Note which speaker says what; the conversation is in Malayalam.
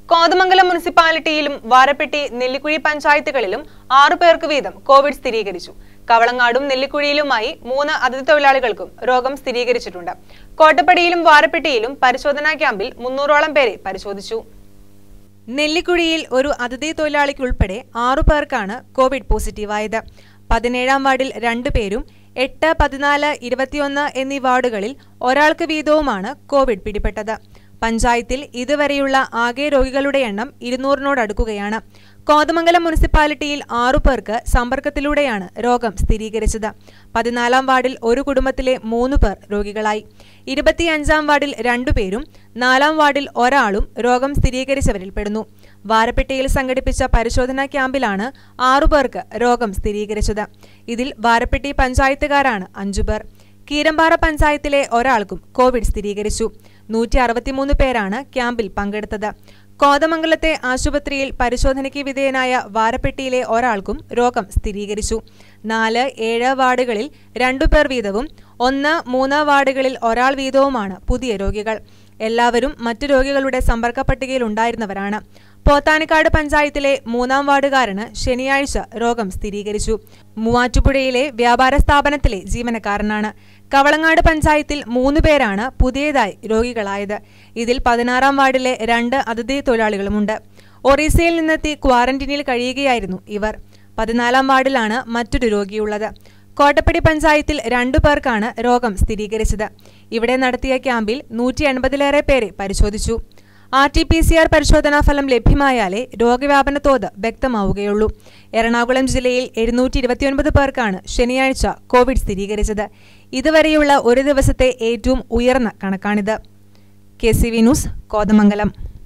Speaker 1: കോതമംഗലം മുനിസിപ്പാലിറ്റിയിലും വാരപ്പെട്ടി നെല്ലിക്കുഴി പഞ്ചായത്തുകളിലും ആറു പേർക്ക് വീതം കോവിഡ് സ്ഥിരീകരിച്ചു കവളങ്ങാടും നെല്ലിക്കുഴിയിലുമായി മൂന്ന് അതിഥി തൊഴിലാളികൾക്കും രോഗം സ്ഥിരീകരിച്ചിട്ടുണ്ട് കോട്ടപ്പടിയിലും വാരപ്പെട്ടിയിലും പരിശോധനാ ക്യാമ്പിൽ മുന്നൂറോളം പേരെ പരിശോധിച്ചു നെല്ലിക്കുഴിയിൽ ഒരു അതിഥി തൊഴിലാളിക്കുൾപ്പെടെ ആറു പേർക്കാണ് കോവിഡ് പോസിറ്റീവായത് പതിനേഴാം വാർഡിൽ രണ്ടു പേരും എട്ട് പതിനാല് ഇരുപത്തിയൊന്ന് എന്നീ വാർഡുകളിൽ ഒരാൾക്ക് വീതവുമാണ് കോവിഡ് പിടിപെട്ടത് പഞ്ചായത്തിൽ ഇതുവരെയുള്ള ആകെ രോഗികളുടെ എണ്ണം ഇരുന്നൂറിനോടടുക്കുകയാണ് കോതമംഗലം മുനിസിപ്പാലിറ്റിയിൽ ആറു പേർക്ക് സമ്പർക്കത്തിലൂടെയാണ് രോഗം സ്ഥിരീകരിച്ചത് പതിനാലാം വാർഡിൽ ഒരു കുടുംബത്തിലെ മൂന്ന് പേർ രോഗികളായി ഇരുപത്തിയഞ്ചാം വാർഡിൽ രണ്ടുപേരും നാലാം വാർഡിൽ ഒരാളും രോഗം സ്ഥിരീകരിച്ചവരിൽ പെടുന്നു വാരപ്പെട്ടിയിൽ സംഘടിപ്പിച്ച പരിശോധനാ ക്യാമ്പിലാണ് ആറുപേർക്ക് രോഗം സ്ഥിരീകരിച്ചത് ഇതിൽ വാരപ്പെട്ടി പഞ്ചായത്തുകാരാണ് അഞ്ചുപേർ കീരമ്പാറ പഞ്ചായത്തിലെ ഒരാൾക്കും കോവിഡ് സ്ഥിരീകരിച്ചു നൂറ്റി അറുപത്തിമൂന്ന് പേരാണ് ക്യാമ്പിൽ പങ്കെടുത്തത് കോതമംഗലത്തെ ആശുപത്രിയിൽ പരിശോധനയ്ക്ക് വിധേയനായ വാരപ്പെട്ടിയിലെ ഒരാൾക്കും രോഗം സ്ഥിരീകരിച്ചു നാല് ഏഴ് വാർഡുകളിൽ രണ്ടുപേർ വീതവും ഒന്ന് മൂന്ന് വാർഡുകളിൽ ഒരാൾ വീതവുമാണ് പുതിയ രോഗികൾ എല്ലാവരും മറ്റു രോഗികളുടെ സമ്പർക്ക പട്ടികയിലുണ്ടായിരുന്നവരാണ് പോത്താനിക്കാട് പഞ്ചായത്തിലെ മൂന്നാം വാർഡുകാരന് ശനിയാഴ്ച രോഗം സ്ഥിരീകരിച്ചു മൂവാറ്റുപുഴയിലെ വ്യാപാര സ്ഥാപനത്തിലെ ജീവനക്കാരനാണ് കവളങ്ങാട് പഞ്ചായത്തിൽ മൂന്ന് പേരാണ് പുതിയതായി രോഗികളായത് ഇതിൽ പതിനാറാം വാർഡിലെ രണ്ട് അതിഥി തൊഴിലാളികളുമുണ്ട് ഒറീസയിൽ നിന്നെത്തി ക്വാറന്റീനിൽ കഴിയുകയായിരുന്നു ഇവർ പതിനാലാം വാർഡിലാണ് മറ്റൊരു രോഗിയുള്ളത് കോട്ടപ്പടി പഞ്ചായത്തിൽ രണ്ടു പേർക്കാണ് രോഗം സ്ഥിരീകരിച്ചത് ഇവിടെ നടത്തിയ ക്യാമ്പിൽ നൂറ്റി എൺപതിലേറെ പേരെ പരിശോധിച്ചു R T P C R പരിശോധനാ ഫലം ലഭ്യമായാലേ രോഗവ്യാപന തോത് വ്യക്തമാവുകയുള്ളൂ എറണാകുളം ജില്ലയിൽ എഴുന്നൂറ്റി ഇരുപത്തിയൊൻപത് പേർക്കാണ് ശനിയാഴ്ച കോവിഡ് സ്ഥിരീകരിച്ചത് ഇതുവരെയുള്ള ഒരു ദിവസത്തെ ഏറ്റവും ഉയർന്ന കണക്കാണിത് K C V news Kothamangalam